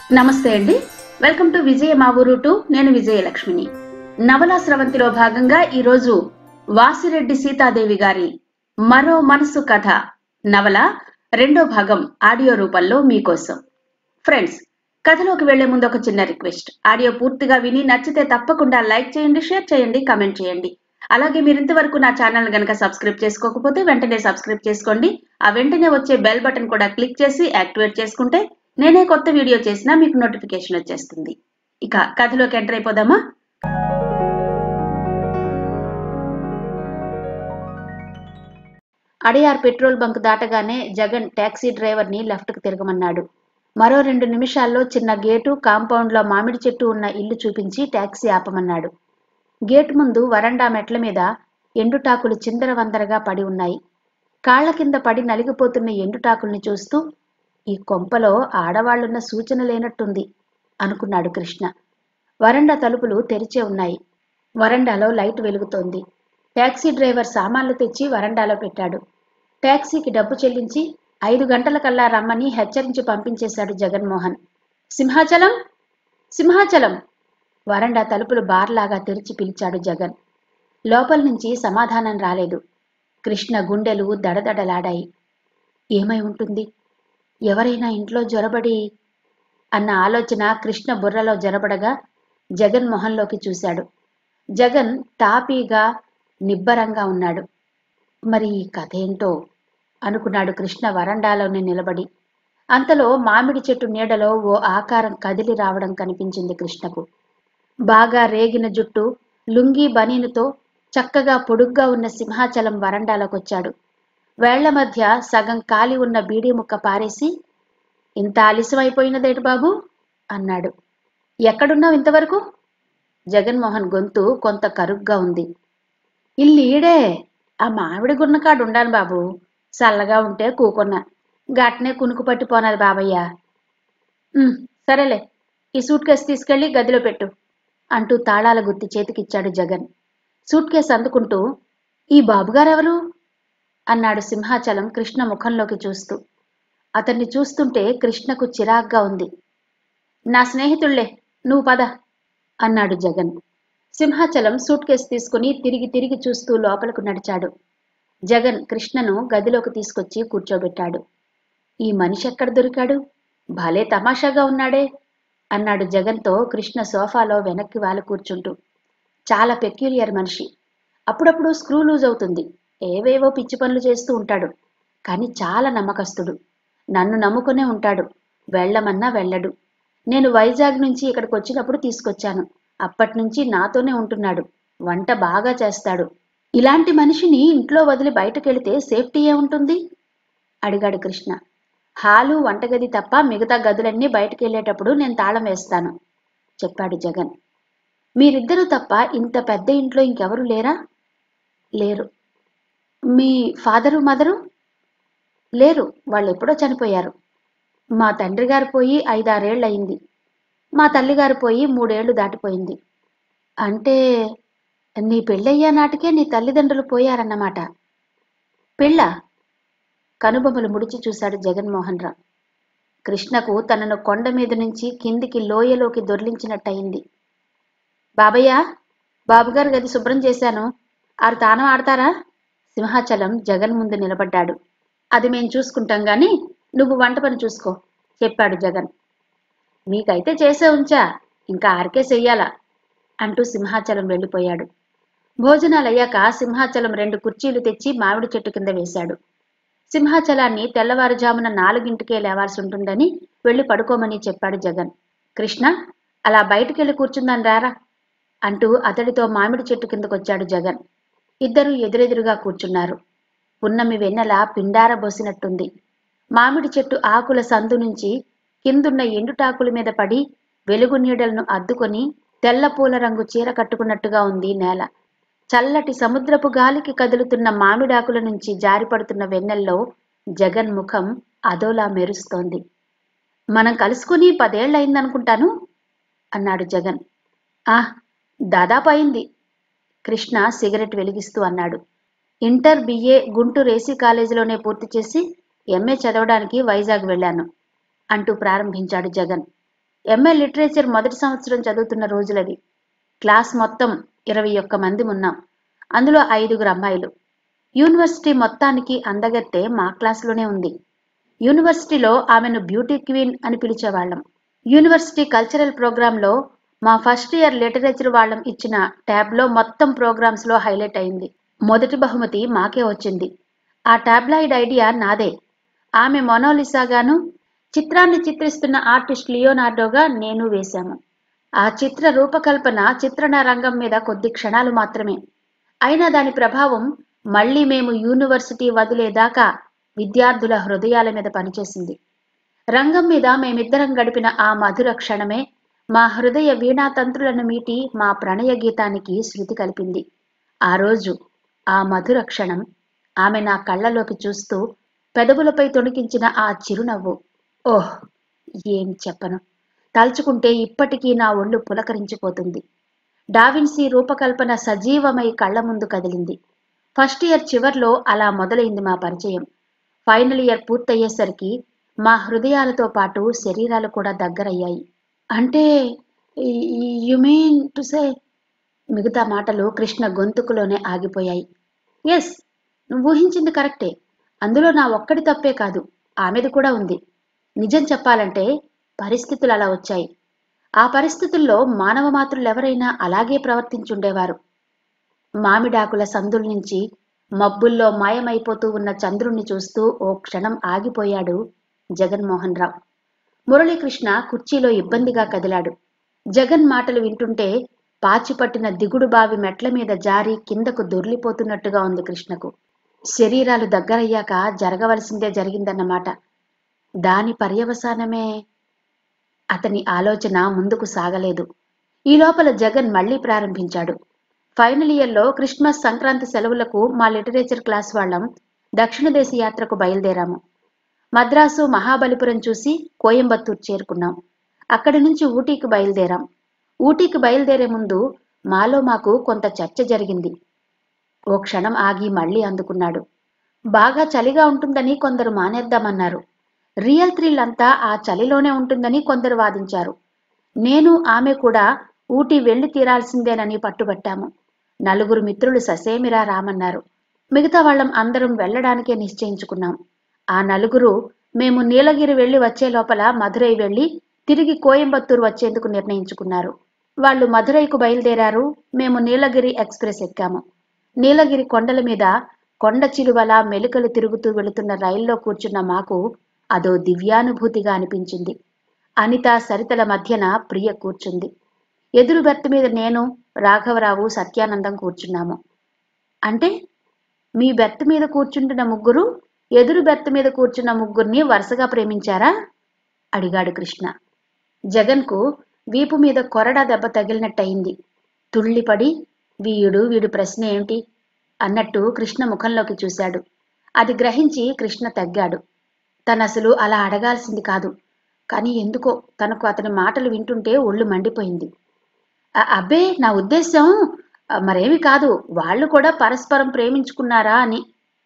నమస్తే అండి welcome to విజయ మా ఊరు టు నేను విజయలక్ష్మిని నవలా స్రవంతిలో భాగంగా ఈరోజు వాసిరెడ్డి సీతాదేవి గారి మరో మనసు కథ నవల రెండో భాగం ఆడియో రూపంలో మీకోసం ఫ్రెండ్స్ కథలోకి వెళ్లే ముందు ఒక చిన్న రిక్వెస్ట్ ఆడియో పూర్తిగా విని నచ్చితే తప్పకుండా లైక్ చేయండి షేర్ చేయండి కామెంట్ చేయండి అలాగే మీరు ఇంతవరకు నా ఛానల్ గనక సబ్స్క్రైబ్ చేసుకోకపోతే వెంటనే సబ్స్క్రైబ్ చేసుకోండి ఆ వెంటనే వచ్చే బెల్ బటన్ కూడా క్లిక్ చేసి యాక్టివేట్ చేసుకుంటే నేనే కొత్త వీడియో చేసినా మీకు నోటిఫికేషన్ వచ్చేస్తుంది ఇక కథలోకి ఎంటర్ అయిపోదామా అడియార్ పెట్రోల్ బంక్ దాటగానే జగన్ టాక్సీ డ్రైవర్ని లెఫ్ట్కి తిరగమన్నాడు మరో రెండు నిమిషాల్లో చిన్న గేటు కాంపౌండ్లో మామిడి చెట్టు ఉన్న ఇల్లు చూపించి టాక్సీ ఆపమన్నాడు గేట్ ముందు వరండా మెట్ల మీద ఎండుటాకులు చిందరవందరగా పడి ఉన్నాయి కాళ్ల కింద పడి నలిగిపోతున్న ఎండుటాకుల్ని చూస్తూ ఈ కొంపలో ఆడవాళ్లున్న సూచన లేనట్టుంది అనుకున్నాడు కృష్ణ వరండా తలుపులు తెరిచే ఉన్నాయి వరండాలో లైట్ వెలుగుతోంది టాక్సీ డ్రైవర్ సామాన్లు తెచ్చి వరండాలో పెట్టాడు టాక్సీకి డబ్బు చెల్లించి ఐదు గంటలకల్లా రమ్మని హెచ్చరించి పంపించేశాడు జగన్మోహన్ సింహాచలం సింహాచలం వరండా తలుపులు బార్లాగా తెరిచి పిలిచాడు జగన్ లోపల నుంచి సమాధానం రాలేదు కృష్ణ గుండెలు దడదడలాడాయి ఏమై ఉంటుంది ఎవరైనా ఇంట్లో జొరబడి అన్న ఆలోచన కృష్ణ బుర్రలో జొరబడగా జగన్ మొహంలోకి చూశాడు జగన్ తాపీగా నిబ్బరంగా ఉన్నాడు మరి ఈ కథ ఏంటో అనుకున్నాడు కృష్ణ వరండాలోనే నిలబడి అంతలో మామిడి చెట్టు నీడలో ఓ ఆకారం కదిలి రావడం కనిపించింది కృష్ణకు బాగా రేగిన జుట్టు లుంగీ బనీనుతో చక్కగా పొడుగ్గా ఉన్న సింహాచలం వరండాలోకొచ్చాడు వేళ్ల మధ్య సగం కాలి ఉన్న బీడీ ముక్క పారేసి ఇంత ఆలస్యమైపోయినదేటి బాబు అన్నాడు ఎక్కడున్నావు ఇంతవరకు జగన్మోహన్ గొంతు కొంత కరుగ్గా ఉంది ఇల్లు ఈడే ఆ మామిడి గున్నకాడు ఉండాను బాబు చల్లగా ఉంటే కూకున్నా గట్నే కునుకు పట్టిపోనాది బాబయ్య "ఉమ్, సరేలే ఈ సూట్ కేసు తీసుకెళ్లి గదిలో పెట్టు అంటూ తాళాల గుత్తి చేతికిచ్చాడు జగన్ సూట్ కేసు అందుకుంటూ ఈ బాబుగారెవరు అన్నాడు సింహాచలం కృష్ణ ముఖంలోకి చూస్తూ అతన్ని చూస్తుంటే కృష్ణకు చిరాగ్గా ఉంది నా స్నేహితుళ్లే నువ్వు పద అన్నాడు జగన్ సింహాచలం సూట్ కేసు తీసుకుని తిరిగి తిరిగి చూస్తూ లోపలకు నడిచాడు జగన్ కృష్ణను గదిలోకి తీసుకొచ్చి కూర్చోబెట్టాడు ఈ మనిషి ఎక్కడ దొరికాడు భలే తమాషాగా ఉన్నాడే అన్నాడు జగన్తో కృష్ణ సోఫాలో వెనక్కి వాలి కూర్చుంటూ చాలా పెక్యులియర్ మనిషి అప్పుడప్పుడు స్క్రూ లూజ్ అవుతుంది ఏవేవో పిచ్చి పనులు చేస్తూ ఉంటాడు కానీ చాలా నమ్మకస్తుడు నన్ను నమ్ముకునే ఉంటాడు వెళ్ళమన్నా వెళ్ళడు నేను వైజాగ్ నుంచి ఇక్కడికి వచ్చినప్పుడు తీసుకొచ్చాను అప్పటి నుంచి నాతోనే ఉంటున్నాడు వంట బాగా చేస్తాడు ఇలాంటి మనిషిని ఇంట్లో వదిలి బయటకెళితే సేఫ్టీ ఏముంటుంది అడిగాడు కృష్ణ హాలు వంటగది తప్ప మిగతా గదులన్నీ బయటకు వెళ్ళేటప్పుడు నేను తాళం వేస్తాను చెప్పాడు జగన్ మీరిద్దరూ తప్ప ఇంత పెద్ద ఇంట్లో ఇంకెవరు లేరా లేరు మీ ఫాదరు మదరు లేరు వాళ్ళు ఎప్పుడో చనిపోయారు మా తండ్రి గారు పోయి ఐదారేళ్ళు అయింది మా తల్లిగారు పోయి మూడేళ్లు దాటిపోయింది అంటే నీ పెళ్ళయ్యా నాటికే నీ తల్లిదండ్రులు పోయారన్నమాట పెళ్ళ కనుబొమ్మలు ముడిచి చూశాడు జగన్మోహన్ రావు కృష్ణకు తనను కొండ మీద నుంచి కిందికి లోయలోకి దొర్లించినట్టయింది బాబయ్య బాబుగారు గది శుభ్రం చేశాను ఆరు తానం ఆడతారా సింహాచలం జగన్ ముందు నిలబడ్డాడు అది మేం చూసుకుంటాం గాని నువ్వు వంట పని చూసుకో చెప్పాడు జగన్ మీకైతే చేసే ఉంచా ఇంకా ఆరికే చెయ్యాలా అంటూ సింహాచలం వెళ్ళిపోయాడు భోజనాలయ్యాక సింహాచలం రెండు కుర్చీలు తెచ్చి మామిడి చెట్టు కింద వేశాడు సింహాచలాన్ని తెల్లవారుజామున నాలుగింటికే లేవాల్సి ఉంటుందని వెళ్ళి పడుకోమని చెప్పాడు జగన్ కృష్ణ అలా బయటికెళ్ళి కూర్చుందని రారా అంటూ అతడితో మామిడి చెట్టు కిందకొచ్చాడు జగన్ ఇద్దరూ ఎదురెదురుగా కూర్చున్నారు పున్నమి వెన్నెల పిండారబోసినట్టుంది మామిడి చెట్టు ఆకుల సందు నుంచి కిందున్న ఎండుటాకుల మీద పడి వెలుగు నీడలను అద్దుకొని తెల్ల పూల రంగు చీర కట్టుకున్నట్టుగా ఉంది నేల చల్లటి సముద్రపు గాలికి కదులుతున్న మామిడాకుల నుంచి జారిపడుతున్న వెన్నెల్లో జగన్ ముఖం అదోలా మెరుస్తోంది మనం కలుసుకుని పదేళ్లయిందనుకుంటాను అన్నాడు జగన్ ఆ దాదాపు అయింది కృష్ణ సిగరెట్ వెలిగిస్తూ అన్నాడు ఇంటర్ బిఏ గుంటూరు ఏసీ కాలేజీలోనే పూర్తి చేసి ఎంఏ చదవడానికి వైజాగ్ వెళ్ళాను అంటూ ప్రారంభించాడు జగన్ ఎంఏ లిటరేచర్ మొదటి సంవత్సరం చదువుతున్న రోజులవి క్లాస్ మొత్తం ఇరవై ఒక్క మంది ఉన్నాం అందులో ఐదుగురు అమ్మాయిలు యూనివర్సిటీ మొత్తానికి అందగత్తే మా క్లాస్లోనే ఉంది యూనివర్సిటీలో ఆమెను బ్యూటీ క్వీన్ అని పిలిచేవాళ్ళం యూనివర్సిటీ కల్చరల్ ప్రోగ్రాంలో మా ఫస్ట్ ఇయర్ లిటరేచర్ వాళ్ళం ఇచ్చిన ట్యాబ్లో మొత్తం ప్రోగ్రామ్స్లో హైలైట్ అయింది మొదటి బహుమతి మాకే వచ్చింది ఆ టాబ్లాయిడ్ ఐడియా నాదే ఆమె మొనోలిసాగాను చిత్రాన్ని చిత్రిస్తున్న ఆర్టిస్ట్ లియోనార్డోగా నేను వేశాము ఆ చిత్ర రూపకల్పన చిత్రణ రంగం మీద కొద్ది క్షణాలు మాత్రమే అయినా దాని ప్రభావం మళ్ళీ మేము యూనివర్సిటీ వదిలేదాకా విద్యార్థుల హృదయాల మీద పనిచేసింది రంగం మీద మేమిద్దరం గడిపిన ఆ మధుర క్షణమే మా హృదయ వీణాతంత్రులను మీటి మా ప్రణయ గీతానికి శృతి కలిపింది ఆ రోజు ఆ మధుర క్షణం ఆమె నా కళ్ళలోకి చూస్తూ పెదవులపై తొణికించిన ఆ చిరునవ్వు ఓహ్ ఏం చెప్పను తలుచుకుంటే ఇప్పటికీ నా ఒళ్ళు పులకరించిపోతుంది డావిన్సీ రూపకల్పన సజీవమై కళ్ళ ముందు కదిలింది ఫస్ట్ ఇయర్ చివర్లో అలా మొదలైంది మా పరిచయం ఫైనల్ ఇయర్ పూర్తయ్యేసరికి మా హృదయాలతో పాటు శరీరాలు కూడా దగ్గరయ్యాయి అంటే యు మీన్ టు సే మిగతా మాటలు కృష్ణ గొంతుకులోనే ఆగిపోయాయి ఎస్ నువ్వు ఊహించింది కరెక్టే అందులో నా ఒక్కడి తప్పే కాదు ఆమెది కూడా ఉంది నిజం చెప్పాలంటే పరిస్థితులు అలా వచ్చాయి ఆ పరిస్థితుల్లో మానవ మాతృలెవరైనా అలాగే ప్రవర్తించుండేవారు మామిడాకుల సందుల నుంచి మబ్బుల్లో మాయమైపోతూ ఉన్న చంద్రుణ్ణి చూస్తూ ఓ క్షణం ఆగిపోయాడు జగన్మోహన్ రావు మురళీకృష్ణ కుర్చీలో ఇబ్బందిగా కదిలాడు జగన్ మాటలు వింటుంటే పాచిపట్టిన దిగుడు బావి మెట్ల మీద జారి కిందకు దొర్లిపోతున్నట్టుగా ఉంది కృష్ణకు శరీరాలు దగ్గరయ్యాక జరగవలసిందే జరిగిందన్నమాట దాని పర్యవసానమే అతని ఆలోచన ముందుకు సాగలేదు ఈ లోపల జగన్ మళ్లీ ప్రారంభించాడు ఫైనల్ ఇయర్లో క్రిస్మస్ సంక్రాంతి సెలవులకు మా లిటరేచర్ క్లాస్ వాళ్ళం దక్షిణ దేశ యాత్రకు బయలుదేరాము మద్రాసు మహాబలిపురం చూసి కోయంబత్తూరు చేరుకున్నాం అక్కడి నుంచి ఊటీకి బయలుదేరాం ఊటీకి బయలుదేరే ముందు మాలో మాకు కొంత చర్చ జరిగింది ఓ క్షణం ఆగి మళ్ళీ అందుకున్నాడు బాగా చలిగా ఉంటుందని కొందరు మానేద్దామన్నారు రియల్ థ్రిల్ అంతా ఆ చలిలోనే ఉంటుందని కొందరు వాదించారు నేను ఆమె కూడా ఊటీ వెళ్లి తీరాల్సిందేనని పట్టుబట్టాము నలుగురు మిత్రులు ససేమిరా రామన్నారు మిగతా వాళ్ళం అందరం వెళ్లడానికే నిశ్చయించుకున్నాం ఆ నలుగురు మేము నీలగిరి వెళ్లి వచ్చే లోపల మధురై వెళ్లి తిరిగి కోయంబత్తూరు వచ్చేందుకు నిర్ణయించుకున్నారు వాళ్ళు మధురైకు బయలుదేరారు మేము నీలగిరి ఎక్స్ప్రెస్ ఎక్కాము నీలగిరి కొండల మీద కొండ చిలువల మెలికలు తిరుగుతూ వెళుతున్న రైల్లో కూర్చున్న మాకు అదో దివ్యానుభూతిగా అనిపించింది అనిత సరితల మధ్యన ప్రియ కూర్చుంది ఎదురు బెర్త్ మీద నేను రాఘవరావు సత్యానందం కూర్చున్నాము అంటే మీ బెర్త్ మీద కూర్చుంటున్న ముగ్గురు ఎదురు బెర్త్ మీద కూర్చున్న ముగ్గురిని వరుసగా ప్రేమించారా అడిగాడు కృష్ణ జగన్కు వీపు మీద కొరడా దెబ్బ తగిలినట్టయింది తుళ్ళిపడి వీడు వీడు ప్రశ్న ఏమిటి అన్నట్టు కృష్ణ ముఖంలోకి చూశాడు అది గ్రహించి కృష్ణ తగ్గాడు తనసలు అలా అడగాల్సింది కాదు కానీ ఎందుకో తనకు అతని మాటలు వింటుంటే ఒళ్ళు మండిపోయింది "అ- అబ్బే నా ఉద్దేశం ఆ, మరేమి కాదు వాళ్ళు కూడా పరస్పరం ప్రేమించుకున్నారా అని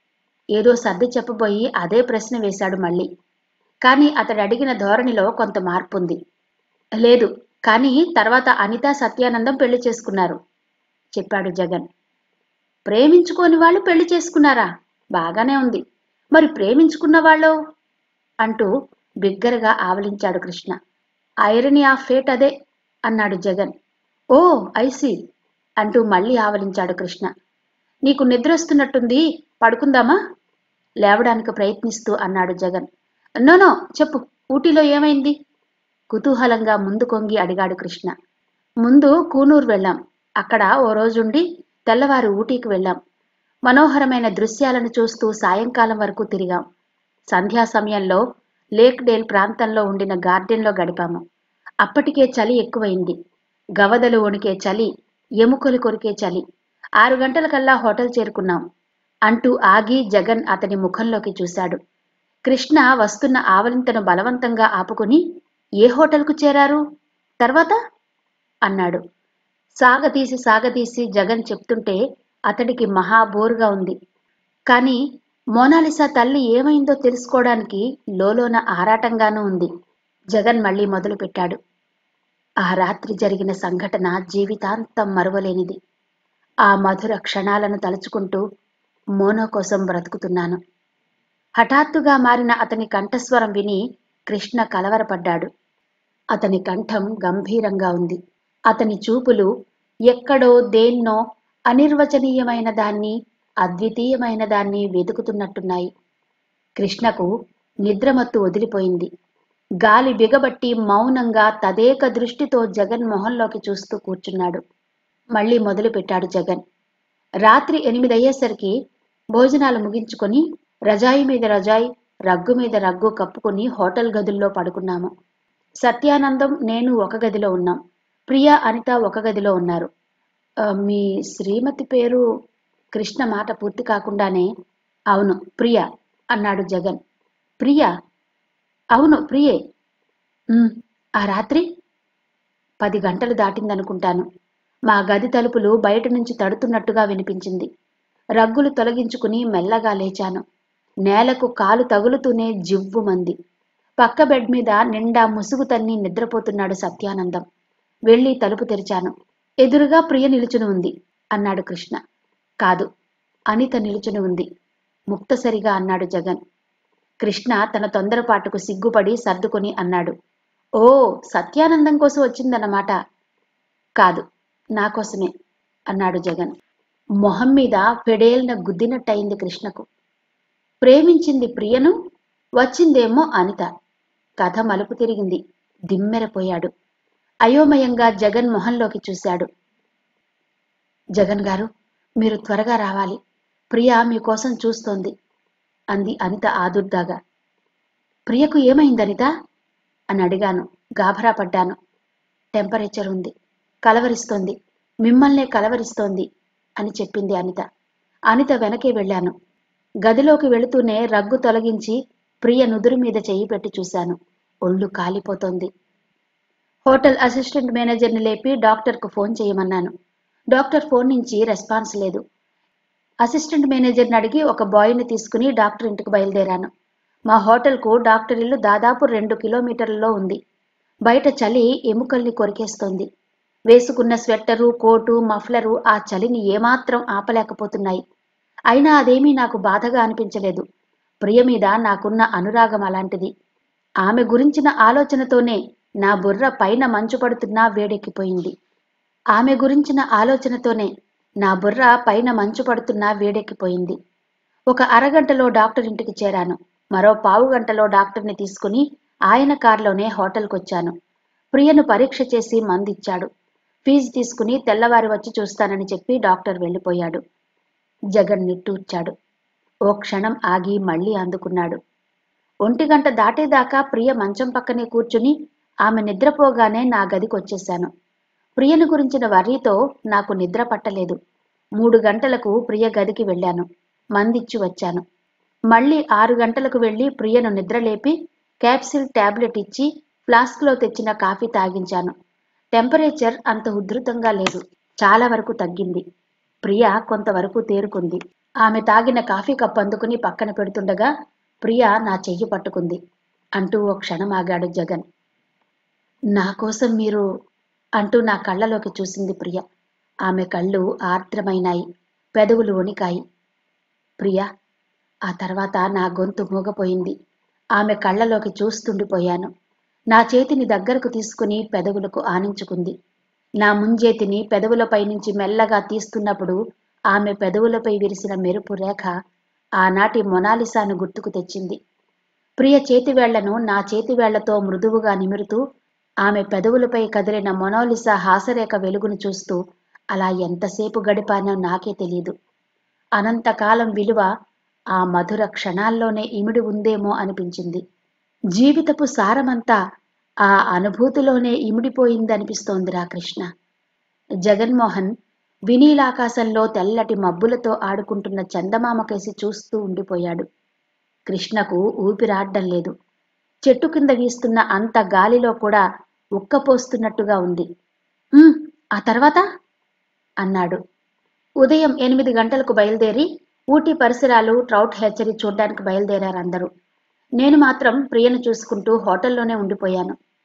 ఏదో సర్ది చెప్పబోయి అదే ప్రశ్న వేశాడు మళ్ళీ కానీ అతడు అడిగిన ధోరణిలో కొంత మార్పు ఉంది లేదు కానీ తర్వాత అనిత సత్యానందం పెళ్లి చేసుకున్నారు చెప్పాడు జగన్ ప్రేమించుకోని వాళ్ళు పెళ్లి చేసుకున్నారా బాగానే ఉంది మరి ప్రేమించుకున్న వాళ్ళు అంటూ బిగ్గరగా ఆవలించాడు కృష్ణ ఐరనీ ఆఫ్ ఫేట్ అదే అన్నాడు జగన్ ఓ ఐసి అంటూ మళ్ళీ ఆవలించాడు కృష్ణ నీకు నిద్రొస్తున్నట్టుంది పడుకుందామా లేవడానికి ప్రయత్నిస్తూ అన్నాడు జగన్ నోనో చెప్పు ఊటీలో ఏమైంది కుతూహలంగా ముందు కొంగి అడిగాడు కృష్ణ ముందు కూనూరు వెళ్ళాం అక్కడ ఓ రోజుండి తెల్లవారు ఊటీకి వెళ్ళాం మనోహరమైన దృశ్యాలను చూస్తూ సాయంకాలం వరకు తిరిగాం సంధ్యా సమయంలో లేక్ డేల్ ప్రాంతంలో ఉండిన గార్డెన్లో గడిపాము అప్పటికే చలి ఎక్కువైంది గవదలు వణికే చలి ఎముకలు కొరికే చలి ఆరు గంటలకల్లా హోటల్ చేరుకున్నాం అంటూ ఆగి జగన్ అతని ముఖంలోకి చూశాడు కృష్ణ వస్తున్న ఆవలింతను బలవంతంగా ఆపుకుని ఏ హోటల్కు చేరారు తర్వాత అన్నాడు సాగతీసి సాగతీసి జగన్ చెప్తుంటే అతడికి మహాబోరుగా ఉంది కానీ మోనాలిసా తల్లి ఏమైందో తెలుసుకోవడానికి లోలోన ఆరాటంగానూ ఉంది జగన్ మళ్ళీ మొదలుపెట్టాడు ఆ రాత్రి జరిగిన సంఘటన జీవితాంతం మరువలేనిది ఆ మధుర క్షణాలను తలుచుకుంటూ మోనో కోసం బ్రతుకుతున్నాను హఠాత్తుగా మారిన అతని కంఠస్వరం విని కృష్ణ కలవరపడ్డాడు అతని కంఠం గంభీరంగా ఉంది అతని చూపులు ఎక్కడో దేన్నో అనిర్వచనీయమైన దాన్ని అద్వితీయమైన దాన్ని వెతుకుతున్నట్టున్నాయి కృష్ణకు నిద్రమత్తు వదిలిపోయింది గాలి బిగబట్టి మౌనంగా తదేక దృష్టితో జగన్ మొహంలోకి చూస్తూ కూర్చున్నాడు మళ్ళీ మొదలుపెట్టాడు జగన్ రాత్రి ఎనిమిదయ్యేసరికి భోజనాలు ముగించుకొని రజాయి మీద రజాయి రగ్గు మీద రగ్గు కప్పుకొని హోటల్ గదుల్లో పడుకున్నాము సత్యానందం నేను ఒక గదిలో ఉన్నాం ప్రియా అనిత ఒక గదిలో ఉన్నారు "ఆ, మీ శ్రీమతి పేరు కృష్ణ మాట పూర్తి కాకుండానే అవును ప్రియా అన్నాడు జగన్ ప్రియా అవును ప్రియే "ఉమ్, ఆ రాత్రి పది గంటలు దాటిందనుకుంటాను మా గది తలుపులు బయట నుంచి తడుతున్నట్టుగా వినిపించింది రగ్గులు తొలగించుకుని మెల్లగా లేచాను నేలకు కాలు తగులుతూనే జివ్వుమంది పక్క బెడ్ మీద నిండా ముసుగు తన్ని నిద్రపోతున్నాడు సత్యానందం వెళ్ళి తలుపు తెరిచాను ఎదురుగా ప్రియ నిలుచుని ఉంది అన్నాడు కృష్ణ కాదు అనిత నిలుచుని ఉంది ముక్తసరిగా అన్నాడు జగన్ కృష్ణ తన తొందరపాటుకు సిగ్గుపడి సర్దుకొని అన్నాడు ఓ సత్యానందం కోసం వచ్చిందన్నమాట కాదు నా కోసమే అన్నాడు జగన్ మొహం మీద పెడేలిన గుద్దినట్టయింది కృష్ణకు ప్రేమించింది ప్రియను వచ్చిందేమో అనిత కథ మలుపు తిరిగింది దిమ్మెరపోయాడు అయోమయంగా జగన్ మొహంలోకి చూశాడు జగన్ గారు మీరు త్వరగా రావాలి ప్రియ మీకోసం చూస్తోంది అంది అనిత ఆదుర్దాగా ప్రియకు ఏమైంది అనిత అని అడిగాను గాభరా పడ్డాను టెంపరేచర్ ఉంది కలవరిస్తోంది మిమ్మల్నే కలవరిస్తోంది అని చెప్పింది అనిత అనిత వెనకే వెళ్ళాను గదిలోకి వెళుతూనే రగ్గు తొలగించి ప్రియ నుదురు మీద చెయ్యి పెట్టి చూశాను ఒళ్ళు కాలిపోతోంది హోటల్ అసిస్టెంట్ మేనేజర్ని లేపి డాక్టర్కు ఫోన్ చేయమన్నాను డాక్టర్ ఫోన్ నుంచి రెస్పాన్స్ లేదు అసిస్టెంట్ మేనేజర్ని అడిగి ఒక బాయ్ని తీసుకుని డాక్టర్ ఇంటికి బయలుదేరాను మా హోటల్కు డాక్టర్ ఇల్లు దాదాపు రెండు కిలోమీటర్లలో ఉంది బయట చలి ఎముకల్ని కొరికేస్తోంది వేసుకున్న స్వెట్టరు కోటు మఫ్లరు ఆ చలిని ఏమాత్రం ఆపలేకపోతున్నాయి అయినా అదేమీ నాకు బాధగా అనిపించలేదు ప్రియ మీద నాకున్న అనురాగం అలాంటిది ఆమె గురించిన ఆలోచనతోనే నా బుర్ర పైన మంచు పడుతున్నా వేడెక్కిపోయింది ఆమె గురించిన ఆలోచనతోనే నా బుర్ర పైన మంచు పడుతున్నా వేడెక్కిపోయింది ఒక అరగంటలో డాక్టర్ ఇంటికి చేరాను మరో పావు గంటలో డాక్టర్ని తీసుకుని ఆయన కారులోనే హోటల్కి వచ్చాను ప్రియను పరీక్ష చేసి మందిచ్చాడు ఫీజు తీసుకుని తెల్లవారి వచ్చి చూస్తానని చెప్పి డాక్టర్ వెళ్ళిపోయాడు జగన్ నిట్టూర్చాడు ఓ క్షణం ఆగి మళ్ళీ అందుకున్నాడు ఒంటి గంట దాటేదాకా ప్రియ మంచం పక్కనే కూర్చుని ఆమె నిద్రపోగానే నా గదికి వచ్చేశాను ప్రియను గురించిన వర్రీతో నాకు నిద్ర పట్టలేదు మూడు గంటలకు ప్రియ గదికి వెళ్ళాను మందిచ్చి వచ్చాను మళ్ళీ ఆరు గంటలకు వెళ్ళి ప్రియను నిద్రలేపి క్యాప్సిల్ టాబ్లెట్ ఇచ్చి ఫ్లాస్క్లో తెచ్చిన కాఫీ తాగించాను టెంపరేచర్ అంత ఉధృతంగా లేదు చాలా వరకు తగ్గింది ప్రియ కొంతవరకు తేరుకుంది ఆమె తాగిన కాఫీ కప్ అందుకుని పక్కన పెడుతుండగా ప్రియ నా చెయ్యి పట్టుకుంది అంటూ ఓ క్షణం ఆగాడు జగన్ నా కోసం మీరు అంటూ నా కళ్ళలోకి చూసింది ప్రియ ఆమె కళ్ళు ఆర్ద్రమైనాయి పెదవులు వణికాయి ప్రియ ఆ తర్వాత నా గొంతు మూగపోయింది ఆమె కళ్ళలోకి చూస్తుండిపోయాను నా చేతిని దగ్గరకు తీసుకుని పెదవులకు ఆనించుకుంది నా ముంజేతిని పెదవులపై నుంచి మెల్లగా తీస్తున్నప్పుడు ఆమె పెదవులపై విరిసిన మెరుపు రేఖ ఆనాటి మొనాలిసాను గుర్తుకు తెచ్చింది ప్రియ చేతివేళ్లను నా చేతివేళ్లతో మృదువుగా నిమురుతూ ఆమె పెదవులపై కదిలిన మొనాలిసా హాసరేఖ వెలుగును చూస్తూ అలా ఎంతసేపు గడిపానో నాకే తెలియదు అనంతకాలం విలువ ఆ మధుర క్షణాల్లోనే ఇమిడి ఉందేమో అనిపించింది జీవితపు సారమంతా ఆ అనుభూతిలోనే ఇమిడిపోయిందనిపిస్తోందిరా కృష్ణ జగన్మోహన్ వినీలాకాశంలో తెల్లటి మబ్బులతో ఆడుకుంటున్న చందమామ కేసి చూస్తూ ఉండిపోయాడు కృష్ణకు ఊపిరాడ్డం లేదు చెట్టు కింద గీస్తున్న అంత గాలిలో కూడా ఉక్కపోస్తున్నట్టుగా ఉంది "ఉమ్, ఆ తర్వాత అన్నాడు ఉదయం ఎనిమిది గంటలకు బయలుదేరి ఊటీ పరిసరాలు ట్రౌట్ హెచ్చరి చూడ్డానికి బయలుదేరారు అందరూ నేను మాత్రం ప్రియను చూసుకుంటూ హోటల్లోనే ఉండిపోయాను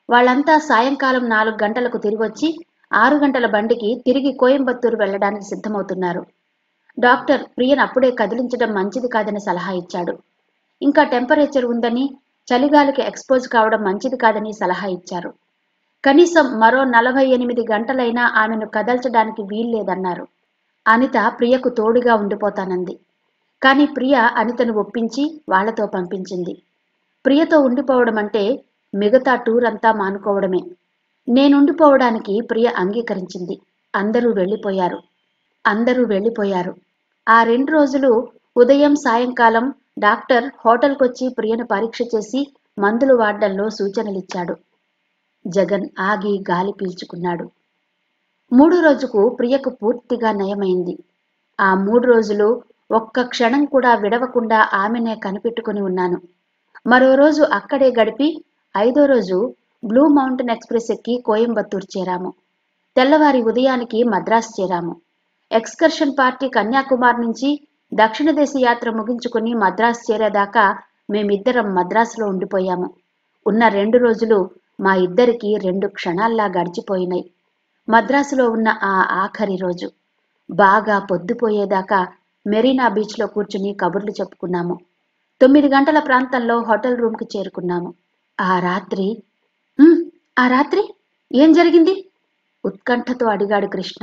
వాళ్ళంతా సాయంకాలం నాలుగు గంటలకు తిరిగొచ్చి ఆరు గంటల బండికి తిరిగి కోయంబత్తూరు వెళ్ళడానికి సిద్ధమవుతున్నారు డాక్టర్ ప్రియను అప్పుడే కదిలించడం మంచిది కాదని సలహా ఇచ్చాడు ఇంకా టెంపరేచర్ ఉందని చలిగాలికి ఎక్స్పోజ్ కావడం మంచిది కాదని సలహా ఇచ్చారు కనీసం మరో నలభై ఎనిమిది గంటలైనా ఆమెను కదల్చడానికి వీల్లేదన్నారు అనిత ప్రియకు తోడుగా ఉండిపోతానంది కానీ ప్రియ అనితను ఒప్పించి వాళ్లతో పంపించింది ప్రియతో ఉండిపోవడం అంటే మిగతా టూర్ అంతా మానుకోవడమే నేనుండిపోవడానికి ప్రియ అంగీకరించింది అందరూ వెళ్ళిపోయారు అందరూ వెళ్ళిపోయారు ఆ రెండు రోజులు ఉదయం సాయంకాలం డాక్టర్ హోటల్కొచ్చి ప్రియను పరీక్ష చేసి మందులు వాడడంలో సూచనలిచ్చాడు జగన్ ఆగి గాలి పీల్చుకున్నాడు మూడో రోజుకు ప్రియకు పూర్తిగా నయమైంది ఆ మూడు రోజులు ఒక్క క్షణం కూడా విడవకుండా ఆమెనే కనిపెట్టుకుని ఉన్నాను మరో రోజు అక్కడే గడిపి ఐదో రోజు బ్లూ మౌంటైన్ ఎక్స్ప్రెస్ ఎక్కి కోయంబత్తూరు చేరాము తెల్లవారి ఉదయానికి మద్రాసు చేరాము ఎక్స్కర్షన్ పార్టీ కన్యాకుమారి నుంచి దక్షిణ దేశ యాత్ర ముగించుకుని మద్రాసు చేరేదాకా మేమిద్దరం మద్రాసులో ఉండిపోయాము ఉన్న రెండు రోజులు మా ఇద్దరికి రెండు క్షణాల్లా గడిచిపోయినాయి మద్రాసులో ఉన్న ఆ ఆఖరి రోజు బాగా పొద్దుపోయేదాకా మెరీనా బీచ్లో కూర్చుని కబుర్లు చెప్పుకున్నాము తొమ్మిది గంటల ప్రాంతంలో హోటల్ రూమ్కి చేరుకున్నాము ఆ రాత్రి "ఉమ్, ఆ రాత్రి ఏం జరిగింది ఉత్కంఠతో అడిగాడు కృష్ణ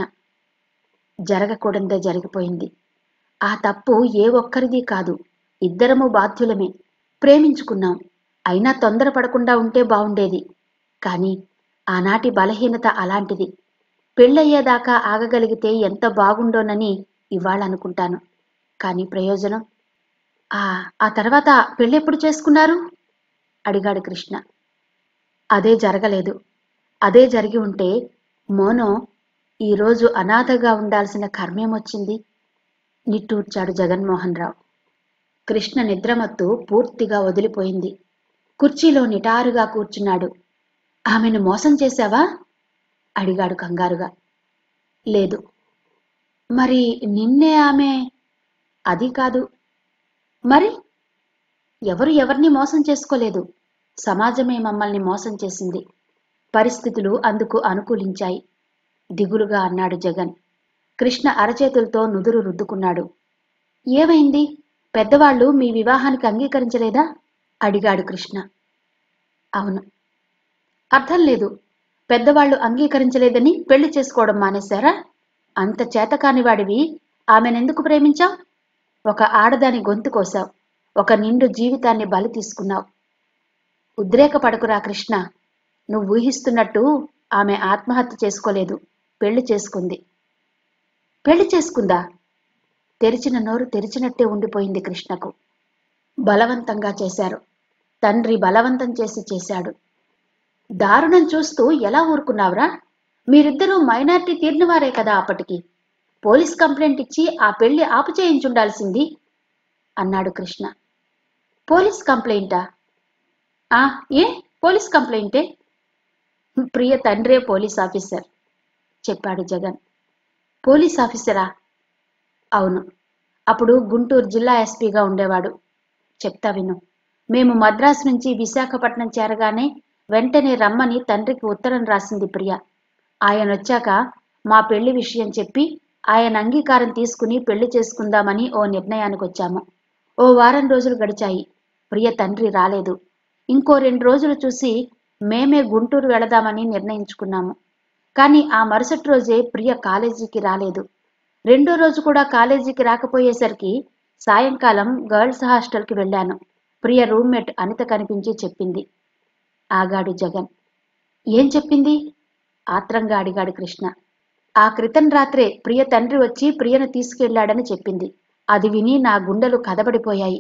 జరగకూడందే జరిగిపోయింది ఆ తప్పు ఏ ఒక్కరిది కాదు ఇద్దరము బాధ్యులమే ప్రేమించుకున్నాం అయినా తొందరపడకుండా ఉంటే బావుండేది కానీ ఆనాటి బలహీనత అలాంటిది పెళ్ళయ్యేదాకా ఆగగలిగితే ఎంత బాగుండోనని ఇవాళ అనుకుంటాను కానీ ప్రయోజనం ఆ ఆ తర్వాత పెళ్ళెప్పుడు చేసుకున్నారు అడిగాడు కృష్ణ అదే జరగలేదు అదే జరిగి ఉంటే మోనో ఈరోజు అనాథగా ఉండాల్సిన కర్మేమొచ్చింది నిట్టూర్చాడు జగన్మోహన్ రావు కృష్ణ నిద్రమత్తు పూర్తిగా వదిలిపోయింది కుర్చీలో నిటారుగా కూర్చున్నాడు ఆమెను మోసం చేశావా అడిగాడు కంగారుగా లేదు మరి నిన్నే ఆమె అది కాదు మరి ఎవరు ఎవరిని మోసం చేసుకోలేదు సమాజమే మమ్మల్ని మోసం చేసింది పరిస్థితులు అందుకు అనుకూలించాయి దిగులుగా అన్నాడు జగన్ కృష్ణ అరచేతులతో నుదురు రుద్దుకున్నాడు ఏమైంది పెద్దవాళ్ళు మీ వివాహానికి అంగీకరించలేదా అడిగాడు కృష్ణ అవును అర్థం లేదు పెద్దవాళ్ళు అంగీకరించలేదని పెళ్లి చేసుకోవడం మానేశారా అంత చేతకాని వాడివి ఆమెనెందుకు ప్రేమించావు ఒక ఆడదాని గొంతు కోసావు ఒక నిండు జీవితాన్ని బలి తీసుకున్నావు ఉద్రేకపడకురా కృష్ణ నువ్వు ఊహిస్తున్నట్టు ఆమె ఆత్మహత్య చేసుకోలేదు పెళ్లి చేసుకుంది పెళ్లి చేసుకుందా తెరిచిన నోరు తెరిచినట్టే ఉండిపోయింది కృష్ణకు బలవంతంగా చేశారు తండ్రి బలవంతం చేసి చేశాడు దారుణం చూస్తూ ఎలా ఊరుకున్నావురా మీరిద్దరూ మైనార్టీ తీరినవారే కదా అప్పటికి పోలీస్ కంప్లైంట్ ఇచ్చి ఆ పెళ్లి ఆపు చేయించుండాల్సింది అన్నాడు కృష్ణ పోలీస్ కంప్లైంటా ఆ ఏ పోలీస్ కంప్లైంటే ప్రియ తండ్రే పోలీస్ ఆఫీసర్ చెప్పాడు జగన్ పోలీస్ ఆఫీసరా అవును అప్పుడు గుంటూరు జిల్లా ఎస్పీగా ఉండేవాడు చెప్తా విను మేము మద్రాసు నుంచి విశాఖపట్నం చేరగానే వెంటనే రమ్మని తండ్రికి ఉత్తరం రాసింది ప్రియ ఆయన వచ్చాక మా పెళ్లి విషయం చెప్పి ఆయన అంగీకారం తీసుకుని పెళ్లి చేసుకుందామని ఓ నిర్ణయానికి వచ్చాము ఓ వారం రోజులు గడిచాయి ప్రియ తండ్రి రాలేదు ఇంకో రెండు రోజులు చూసి మేమే గుంటూరు వెళదామని నిర్ణయించుకున్నాము కానీ ఆ మరుసటి రోజే ప్రియ కాలేజీకి రాలేదు రెండో రోజు కూడా కాలేజీకి రాకపోయేసరికి సాయంకాలం గర్ల్స్ హాస్టల్కి వెళ్ళాను ప్రియ రూమ్మేట్ అనిత కనిపించి చెప్పింది ఆగాడు జగన్ ఏం చెప్పింది ఆత్రంగా అడిగాడు కృష్ణ ఆ క్రితం రాత్రే ప్రియ తండ్రి వచ్చి ప్రియను తీసుకెళ్లాడని చెప్పింది అది విని నా గుండెలు కదబడిపోయాయి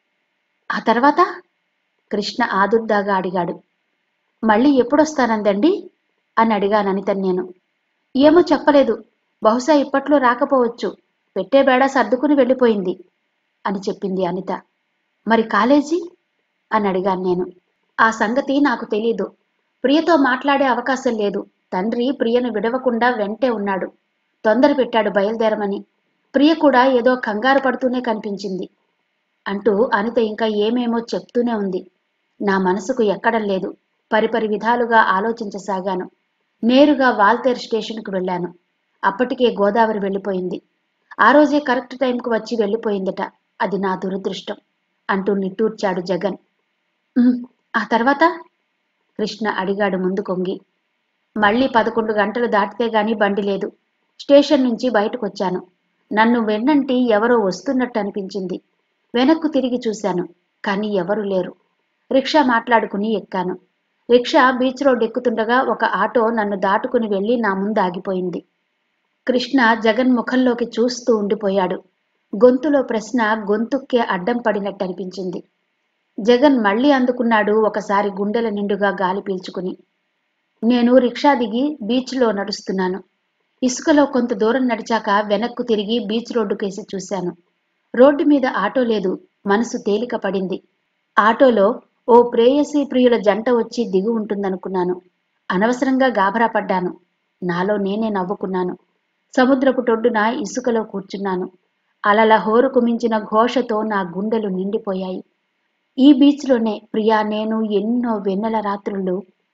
ఆ తర్వాత కృష్ణ ఆదుర్దాగా అడిగాడు మళ్ళీ ఎప్పుడొస్తానందండి అని అడిగాను అనితని నేను ఏమో చెప్పలేదు బహుశా ఇప్పట్లో రాకపోవచ్చు పెట్టే బేడ సర్దుకుని వెళ్ళిపోయింది అని చెప్పింది అనిత మరి కాలేజీ అని అడిగాను నేను ఆ సంగతి నాకు తెలీదు ప్రియతో మాట్లాడే అవకాశం లేదు తండ్రి ప్రియను విడవకుండా వెంటే ఉన్నాడు తొందర పెట్టాడు బయలుదేరమని ప్రియ కూడా ఏదో కంగారు పడుతూనే కనిపించింది అంటూ అనిత ఇంకా ఏమేమో చెప్తూనే ఉంది నా మనసుకు ఎక్కడం లేదు పరిపరి విధాలుగా ఆలోచించసాగాను నేరుగా వాల్తేర్ స్టేషన్కు వెళ్ళాను అప్పటికే గోదావరి వెళ్ళిపోయింది ఆ రోజే కరెక్ట్ టైంకు వచ్చి వెళ్ళిపోయిందట అది నా దురదృష్టం అంటూ నిట్టూర్చాడు జగన్ "ఉమ్, ఆ తర్వాత కృష్ణ అడిగాడు ముందు కొంగి మళ్ళీ పదకొండు గంటలు దాటితే గాని బండి లేదు స్టేషన్ నుంచి బయటకొచ్చాను నన్ను వెన్నంటి ఎవరో వస్తున్నట్టు అనిపించింది వెనక్కు తిరిగి చూశాను కానీ ఎవరూ లేరు రిక్షా మాట్లాడుకుని ఎక్కాను రిక్షా బీచ్ రోడ్ ఎక్కుతుండగా ఒక ఆటో నన్ను దాటుకుని వెళ్ళి నా ముందు ఆగిపోయింది కృష్ణ జగన్ ముఖంలోకి చూస్తూ ఉండిపోయాడు గొంతులో ప్రశ్న గొంతుక్కే అడ్డం పడినట్టు అనిపించింది జగన్ మళ్ళీ అందుకున్నాడు ఒకసారి గుండెల నిండుగా గాలి పీల్చుకుని నేను రిక్షా దిగి బీచ్లో నడుస్తున్నాను ఇసుకలో కొంత దూరం నడిచాక వెనక్కు తిరిగి బీచ్ రోడ్డుకేసి చూశాను రోడ్డు మీద ఆటో లేదు మనసు తేలిక పడింది ఆటోలో ఓ ప్రేయసీ ప్రియుల జంట వచ్చి దిగి ఉంటుందనుకున్నాను అనవసరంగా గాభరా పడ్డాను నాలో నేనే నవ్వుకున్నాను సముద్రపు టొడ్డున ఇసుకలో కూర్చున్నాను అలల హోరుకు మించిన ఘోషతో నా గుండెలు నిండిపోయాయి ఈ బీచ్లోనే ప్రియా నేను ఎన్నో వెన్నెల రాత్రులు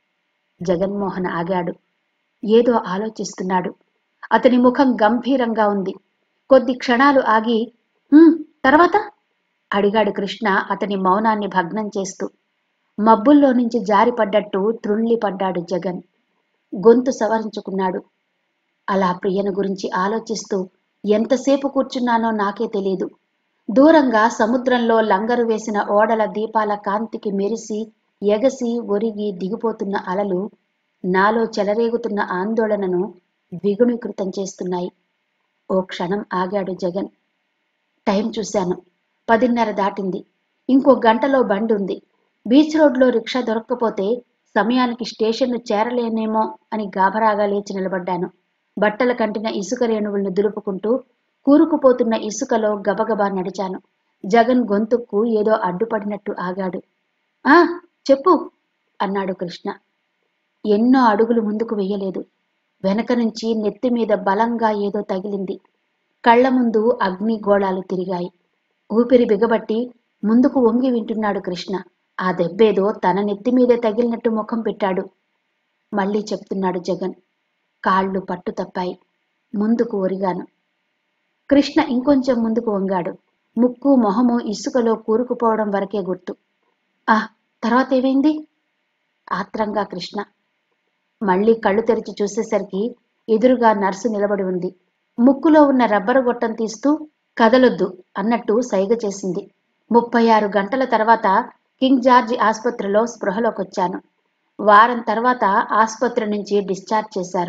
జగన్మోహన్ ఆగాడు ఏదో ఆలోచిస్తున్నాడు అతని ముఖం గంభీరంగా ఉంది కొద్ది క్షణాలు ఆగి "ఉమ్, తర్వాత అడిగాడు కృష్ణ అతని మౌనాన్ని భగ్నం చేస్తూ మబ్బుల్లో నుంచి జారిపడ్డట్టు త్రుళ్ళిపడ్డాడు జగన్ గొంతు సవరించుకున్నాడు అలా ప్రియను గురించి ఆలోచిస్తూ ఎంతసేపు కూర్చున్నానో నాకే తెలియదు దూరంగా సముద్రంలో లంగరు వేసిన ఓడల దీపాల కాంతికి మెరిసి ఎగసి ఒరిగి దిగిపోతున్న అలలు నాలో చెలరేగుతున్న ఆందోళనను ద్విగుణీకృతం చేస్తున్నాయి ఓ క్షణం ఆగాడు జగన్ టైం చూశాను పదిన్నర దాటింది ఇంకో గంటలో బండి ఉంది బీచ్ రోడ్లో రిక్షా దొరక్కపోతే సమయానికి స్టేషన్ను చేరలేనేమో అని గాభరాగా లేచి నిలబడ్డాను బట్టల కంటిన ఇసుక రేణువులను దులుపుకుంటూ కూరుకుపోతున్న ఇసుకలో గబగబా నడిచాను జగన్ గొంతుక్కు ఏదో అడ్డుపడినట్టు ఆగాడు ఆ చెప్పు అన్నాడు కృష్ణ ఎన్నో అడుగులు ముందుకు వెయ్యలేదు వెనక నుంచి నెత్తి మీద బలంగా ఏదో తగిలింది కళ్ళ ముందు అగ్ని గోళాలు తిరిగాయి ఊపిరి బిగబట్టి ముందుకు వంగి వింటున్నాడు కృష్ణ ఆ దెబ్బేదో తన నెత్తి మీదే తగిలినట్టు ముఖం పెట్టాడు మళ్ళీ చెప్తున్నాడు జగన్ కాళ్ళు పట్టు తప్పాయి ముందుకు ఒరిగాను కృష్ణ ఇంకొంచెం ముందుకు వంగాడు ముక్కు మొహము ఇసుకలో కూరుకుపోవడం వరకే గుర్తు ఆ తర్వాత ఏమైంది ఆత్రంగా కృష్ణ మళ్ళీ కళ్ళు తెరిచి చూసేసరికి ఎదురుగా నర్సు నిలబడి ఉంది ముక్కులో ఉన్న రబ్బరు గొట్టం తీస్తూ కదలొద్దు అన్నట్టు సైగ చేసింది ముప్పై ఆరు గంటల తర్వాత కింగ్ జార్జ్ ఆసుపత్రిలో స్పృహలోకొచ్చాను వారం తర్వాత ఆసుపత్రి నుంచి డిశ్చార్జ్ చేశారు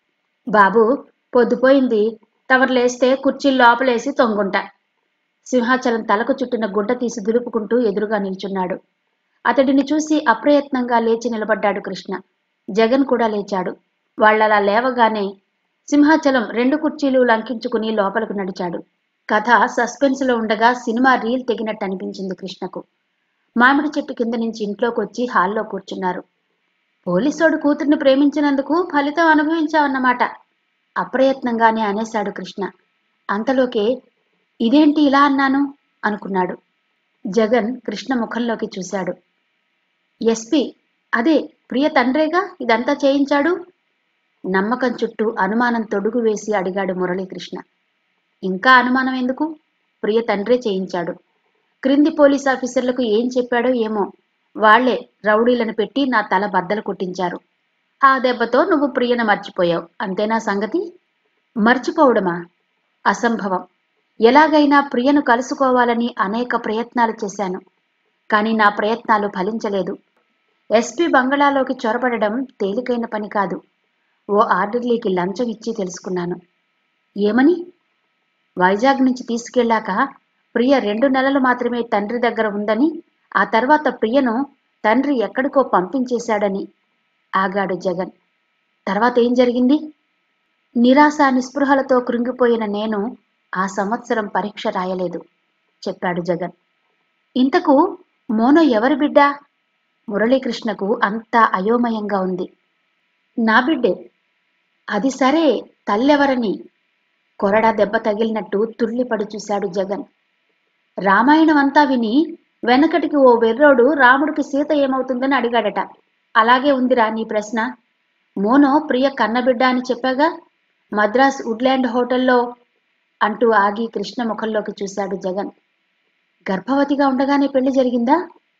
బాబు పొద్దుపోయింది తవరు లేస్తే కుర్చీ లోపలేసి తొంగుంటా సింహాచలం తలకు చుట్టిన గుడ్డ తీసి దులుపుకుంటూ ఎదురుగా నిల్చున్నాడు అతడిని చూసి అప్రయత్నంగా లేచి నిలబడ్డాడు కృష్ణ జగన్ కూడా లేచాడు వాళ్ళలా లేవగానే సింహాచలం రెండు కుర్చీలు లంకించుకుని లోపలకు నడిచాడు కథ సస్పెన్స్లో ఉండగా సినిమా రీల్ తెగినట్టు అనిపించింది కృష్ణకు మామిడి చెట్టు కింద నుంచి ఇంట్లోకి వచ్చి హాల్లో కూర్చున్నారు పోలీసోడు కూతుర్ని ప్రేమించినందుకు ఫలితం అనుభవించావన్నమాట అప్రయత్నంగానే అనేశాడు కృష్ణ అంతలోకే ఇదేంటి ఇలా అన్నాను అనుకున్నాడు జగన్ కృష్ణ ముఖంలోకి చూశాడు ఎస్పి అదే ప్రియ తండ్రేగా ఇదంతా చేయించాడు నమ్మకం చుట్టూ అనుమానం తొడుగు వేసి అడిగాడు మురళీకృష్ణ ఇంకా అనుమానం ఎందుకు ప్రియ తండ్రే చేయించాడు క్రింది పోలీస్ ఆఫీసర్లకు ఏం చెప్పాడో ఏమో వాళ్లే రౌడీలను పెట్టి నా తల బద్దలు కొట్టించారు ఆ దెబ్బతో నువ్వు ప్రియను మర్చిపోయావు అంతేనా సంగతి మర్చిపోవడమా అసంభవం ఎలాగైనా ప్రియను కలుసుకోవాలని అనేక ప్రయత్నాలు చేశాను కానీ నా ప్రయత్నాలు ఫలించలేదు ఎస్పీ బంగళాలోకి చొరబడడం తేలికైన పని కాదు ఓ ఆర్డర్లీకి లంచం ఇచ్చి తెలుసుకున్నాను ఏమని వైజాగ్ నుంచి తీసుకెళ్ళాక ప్రియ రెండు నెలలు మాత్రమే తండ్రి దగ్గర ఉందని ఆ తర్వాత ప్రియను తండ్రి ఎక్కడికో పంపించేశాడని ఆగాడు జగన్ తర్వాత ఏం జరిగింది నిరాశ నిస్పృహలతో కృంగిపోయిన నేను ఆ సంవత్సరం పరీక్ష రాయలేదు చెప్పాడు జగన్ ఇంతకు మోనో ఎవరి బిడ్డ మురళీకృష్ణకు అంతా అయోమయంగా ఉంది నా బిడ్డే అది సరే తల్లెవరని కొరడా దెబ్బ తగిలినట్టు తుళ్ళిపడి చూశాడు జగన్ రామాయణం అంతా విని వెనకటికి ఓ వెర్రోడు రాముడికి సీత ఏమవుతుందని అడిగాడట అలాగే ఉందిరా నీ ప్రశ్న మోనో ప్రియ కన్నబిడ్డ అని చెప్పాగా మద్రాస్ వుడ్లాండ్ హోటల్లో అంటూ ఆగి కృష్ణ ముఖంలోకి చూశాడు జగన్ గర్భవతిగా ఉండగానే పెళ్లి జరిగిందా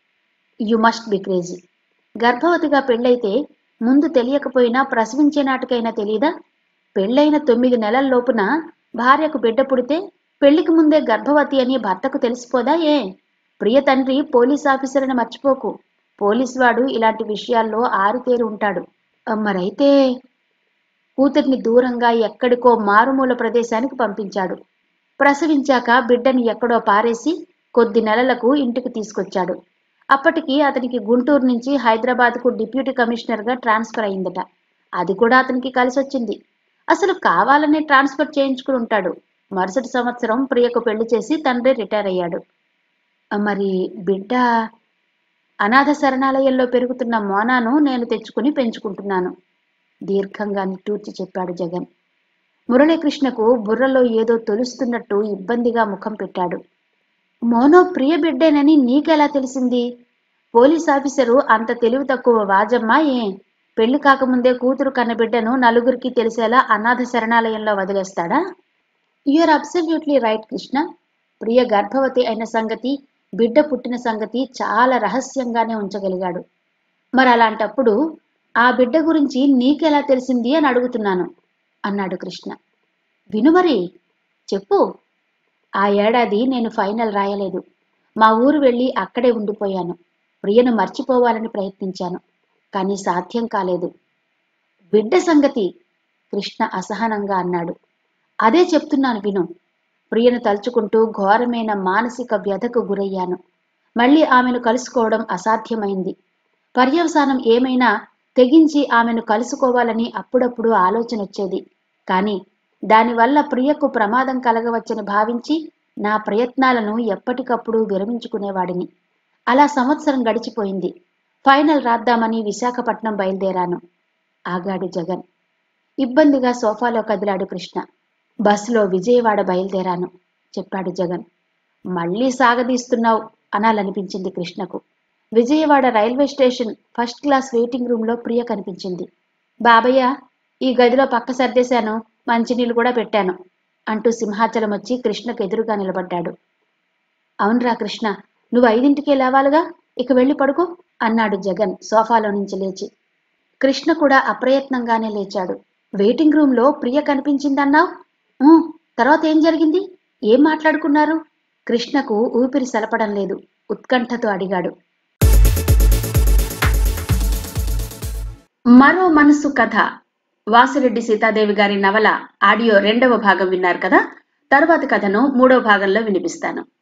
యు మస్ట్ బి క్రేజీ గర్భవతిగా పెళ్ళైతే ముందు తెలియకపోయినా ప్రసవించే నాటికైనా తెలీదా పెళ్ళైన తొమ్మిది నెలల లోపున భార్యకు బిడ్డ పుడితే పెళ్లికి ముందే గర్భవతి అని భర్తకు తెలిసిపోదా ఏ ప్రియ తండ్రి పోలీస్ ఆఫీసర్ అని మర్చిపోకు పోలీస్ వాడు ఇలాంటి విషయాల్లో ఆరితేరి ఉంటాడు ఆ, మరైతే కూతుర్ని దూరంగా ఎక్కడికో మారుమూల ప్రదేశానికి పంపించాడు ప్రసవించాక బిడ్డని ఎక్కడో పారేసి కొద్ది నెలలకు ఇంటికి తీసుకొచ్చాడు అప్పటికి అతనికి గుంటూరు నుంచి హైదరాబాద్కు డిప్యూటీ కమిషనర్గా ట్రాన్స్ఫర్ అయిందట అది కూడా అతనికి కలిసొచ్చింది అసలు కావాలనే ట్రాన్స్ఫర్ చేయించుకుని ఉంటాడు మరుసటి సంవత్సరం ప్రియకు పెళ్లి చేసి తండ్రి రిటైర్ అయ్యాడు ఆ, మరి బిడ్డ అనాథ శరణాలయంలో పెరుగుతున్న మోనాను నేను తెచ్చుకుని పెంచుకుంటున్నాను దీర్ఘంగా నిట్టూర్చి చెప్పాడు జగన్ మురళీకృష్ణకు బుర్రలో ఏదో తొలుస్తున్నట్టు ఇబ్బందిగా ముఖం పెట్టాడు మోనో ప్రియ బిడ్డేనని నీకెలా తెలిసింది పోలీస్ ఆఫీసరు అంత తెలివి తక్కువ వాజమ్మా ఏ పెళ్లి కాకముందే కూతురు కన్న బిడ్డను నలుగురికి తెలిసేలా అనాథ శరణాలయంలో వదిలేస్తాడా you're absolutely right Krishna Priya గర్భవతి అయిన సంగతి బిడ్డ పుట్టిన సంగతి చాలా రహస్యంగానే ఉంచగలిగాడు మరి అలాంటప్పుడు ఆ బిడ్డ గురించి నీకెలా తెలిసింది అని అడుగుతున్నాను అన్నాడు కృష్ణ విను మరి చెప్పు ఆ ఏడాది నేను ఫైనల్ రాయలేదు మా ఊరు వెళ్ళి అక్కడే ఉండిపోయాను ప్రియను మర్చిపోవాలని ప్రయత్నించాను కానీ సాధ్యం కాలేదు బిడ్డ సంగతి కృష్ణ అసహనంగా అన్నాడు అదే చెప్తున్నాను విను ప్రియను తలుచుకుంటూ ఘోరమైన మానసిక వ్యధకు గురయ్యాను మళ్ళీ ఆమెను కలుసుకోవడం అసాధ్యమైంది పర్యవసానం ఏమైనా తెగించి ఆమెను కలుసుకోవాలని అప్పుడప్పుడు ఆలోచన వచ్చేది కానీ దానివల్ల ప్రియకు ప్రమాదం కలగవచ్చని భావించి నా ప్రయత్నాలను ఎప్పటికప్పుడు విరమించుకునేవాడిని అలా సంవత్సరం గడిచిపోయింది ఫైనల్ రాద్దామని విశాఖపట్నం బయలుదేరాను ఆగాడు జగన్ ఇబ్బందిగా సోఫాలో కదిలాడు కృష్ణ బస్సులో విజయవాడ బయలుదేరాను చెప్పాడు జగన్ మళ్ళీ సాగదీస్తున్నావు అనాలనిపించింది కృష్ణకు Vijayawada railway station first class waiting రూమ్లో ప్రియ కనిపించింది బాబయ్య ఈ గదిలో పక్క సర్దేశాను మంచినీళ్ళు కూడా పెట్టాను అంటూ సింహాచలం వచ్చి కృష్ణకు ఎదురుగా నిలబడ్డాడు అవునరా కృష్ణ నువ్వు ఐదింటికే లేవాలిగా ఇక వెళ్ళి పడుకో అన్నాడు జగన్ సోఫాలో నుంచి లేచి కృష్ణ కూడా అప్రయత్నంగానే లేచాడు వెయిటింగ్ రూమ్లో ప్రియ కనిపించిందన్నావు "ఊ, తర్వాత ఏం జరిగింది ఏం మాట్లాడుకున్నారు కృష్ణకు ఊపిరి సలపడం లేదు ఉత్కంఠతో అడిగాడు మరో మనసు కథ వాసిరెడ్డి సీతాదేవి గారి నవల ఆడియో రెండవ భాగం విన్నారు కదా తరువాతి కథను మూడవ భాగంలో వినిపిస్తాను